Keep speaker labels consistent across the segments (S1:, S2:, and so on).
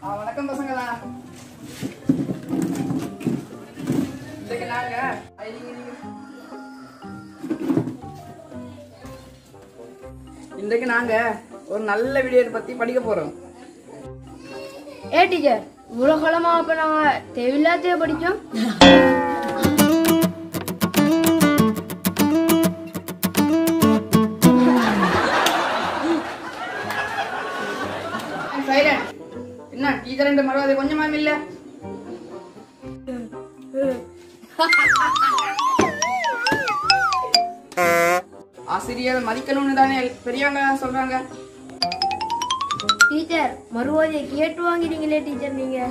S1: ஆ, வணக்கம் பசங்களா இன்னைக்கு நாங்க ஐ, நீங்க, நீங்க. இன்றைக்கு நாங்க ஒரு நல்ல வீடியோ பத்தி படிக்க போறோம்
S2: ஏ டீச்சர் இவ்வளோ காலமாக அப்போ நாங்கள் தேவையில்லாதே படித்தோம்
S1: சைலண்ட் என்ன டீச்சர் ரெண்டு மறுவாதை கொஞ்சமா இல்ல ஆசிரியர் மதிக்கணும்னு தானே பெரியவங்க சொல்றாங்க
S2: டீச்சர் மறுவாதியை கேட்டு வாங்கிறீங்களே டீச்சர் நீங்கள்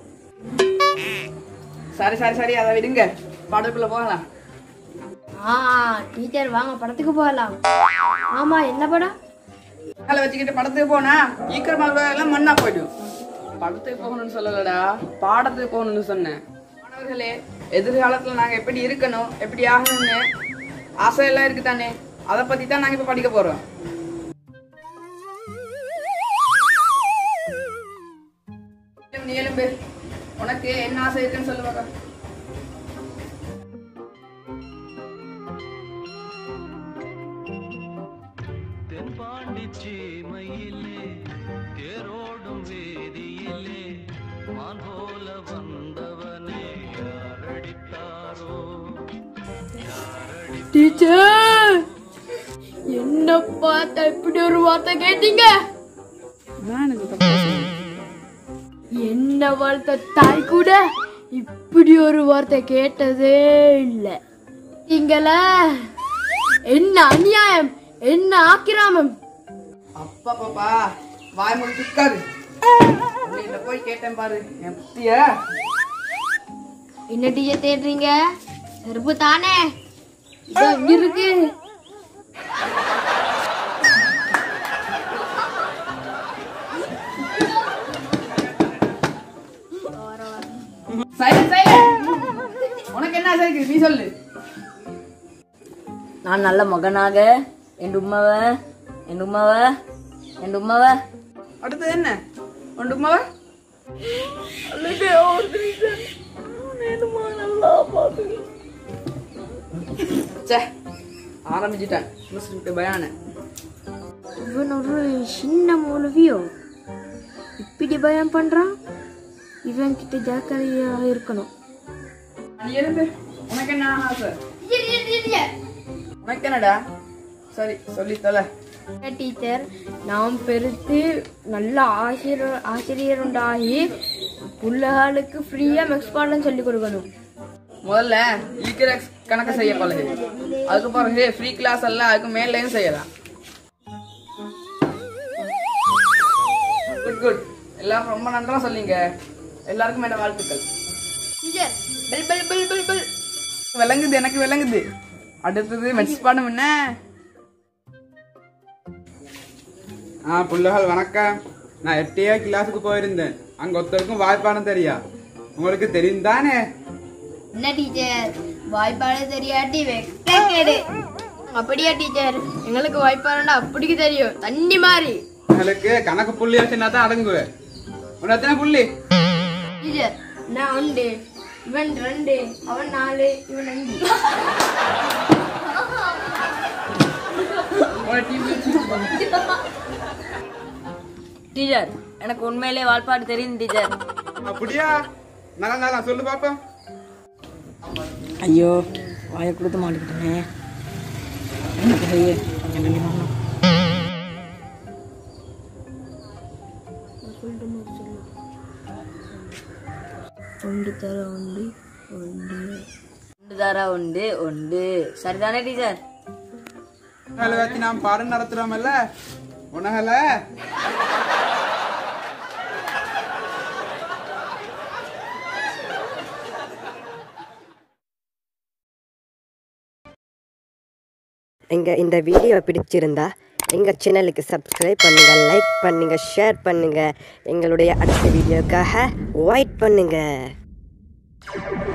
S1: சரி சரி சரி அதை விடுங்க பாடத்துக்குள்ள போகலாம்
S2: ஆ டீச்சர் வாங்க படத்துக்கு போகலாம் ஆமாம் என்ன படம்
S1: மேல வச்சுக்கிட்டு படத்துக்கு போனா ஈக்கர் மறுவாதை எல்லாம் மண்ணா போயிடும் படத்துக்கு போகணும்னு சொல்லலடா பாடத்துக்கு போகணும்னு சொன்னேன் மாணவர்களே எதிர்காலத்துல நாங்க எப்படி இருக்கணும் எப்படி ஆகணும்னு ஆசை எல்லாம் இருக்கு தானே அதை பத்தி தான் நாங்க இப்ப படிக்க போறோம் நீ எலும்பு உனக்கு என்ன ஆசை இருக்குன்னு சொல்லு பார்க்கலாம்
S3: தென்பாண்டி சீமையிலே தேரோடும் வேதியிலே மான் போல வந்தவனே யாரடித்தாரோ
S2: டீச்சர் என்ன பார்த்தா இப்படி ஒரு வார்த்தை கேட்டீங்க என்ன வளர்த்த தாய் கூட இப்படி ஒரு வார்த்தை கேட்டதே இல்லை நீங்கள என்ன அநியாயம் என்ன ஆக்கிராமம்
S1: அப்பா பாப்பா வாய் மூடி திக்காது உன்னை போய் கேட்டேன் பாரு என் புத்திய
S2: என்ன டீச்சர் தேடுறீங்க செருப்பு தானே இதோ இங்க இருக்கு
S1: சைலண்ட் சைலண்ட் உனக்கு என்ன ஆசை இருக்கு நீ சொல்லு
S4: நான் நல்ல மகனாக என் உம்மாவ என் உம்மாவ என் உம்மாவ
S1: அடுத்தது என்ன உன் உமாவ சே ஆரம்பிச்சிட்டேன் முஸ்லிம் பயான
S2: இவன் ஒரு சின்ன மௌலவியோ இப்படி பயம் பண்றான் இவன் கிட்ட ஜாக்கிரதையாக இருக்கணும்
S1: நீ எழுந்து உனக்கு என்ன ஆசை உனக்கு என்னடா சரி சொல்லி தொலை
S2: டீச்சர் நாம் பெருத்து நல்ல ஆசிரியர் ஆசிரியர் உண்டாகி பிள்ளைகளுக்கு ஃப்ரீயா மெக்ஸ் பாடம் சொல்லி கொடுக்கணும்
S1: முதல்ல ஈக்கிற கணக்கு செய்ய பழகு அதுக்கு பிறகு ஃப்ரீ கிளாஸ் எல்லாம் அதுக்கு மேலேயும் செய்யலாம் குட் குட் எல்லாரும் ரொம்ப நன்றா சொல்லிங்க எல்லாருக்கும் என்ன வாழ்த்துக்கள்
S2: teacher bell bell bell bell bell
S1: விளங்குது எனக்கு விளங்குது அடுத்தது மெட்ஸ் பாடம் என்ன
S5: ஆ பிள்ளைகள் வணக்கம் நான் எட்டையா கிளாஸுக்கு போயிருந்தேன் அங்க ஒருத்தருக்கும் வாய்ப்பானம் தெரியா உங்களுக்கு தெரியும் தானே
S2: என்ன டீச்சர் வாய்ப்பாடு தெரியாட்டி வெக்கேடு அப்படியா டீச்சர் எங்களுக்கு வாய்ப்பாடுண்டா அப்படிக்கு தெரியும் தண்ணி மாதிரி
S5: உங்களுக்கு கணக்கு புள்ளி வச்சுனா தான் அடங்குவேன் உனக்கு எத்தனை புள்ளி
S2: டீச்சர் நான் உண்டு இவன் ரெண்டு அவன் நாலு இவன் அஞ்சு
S1: உன டிவி
S4: டீச்சர் எனக்கு உண்மையிலே வாழ்பாடு தெரியும் டீச்சர்
S5: அப்படியா நல்லா நல்லா சொல்லு பாப்போம்
S4: ஐயோ வாயை கொடுத்து மாட்டிக்கிட்டேனே எனக்கு ஐயே, கொஞ்சம் கண்டிப்பா வேணும்.
S2: ஒன்று தர ஒன்று ஒன்று
S4: உண்டு தாரா உண்டு உண்டு சரிதானே டீச்சர்
S5: உணகளை வச்சு நாம் பாடம் நடத்துறோம்ல உணகல
S6: எங்கள் இந்த வீடியோ பிடிச்சிருந்தா எங்கள் சேனலுக்கு சப்ஸ்கிரைப் பண்ணுங்கள் லைக் பண்ணுங்கள் ஷேர் பண்ணுங்கள் எங்களுடைய அடுத்த வீடியோக்காக வெயிட் பண்ணுங்கள்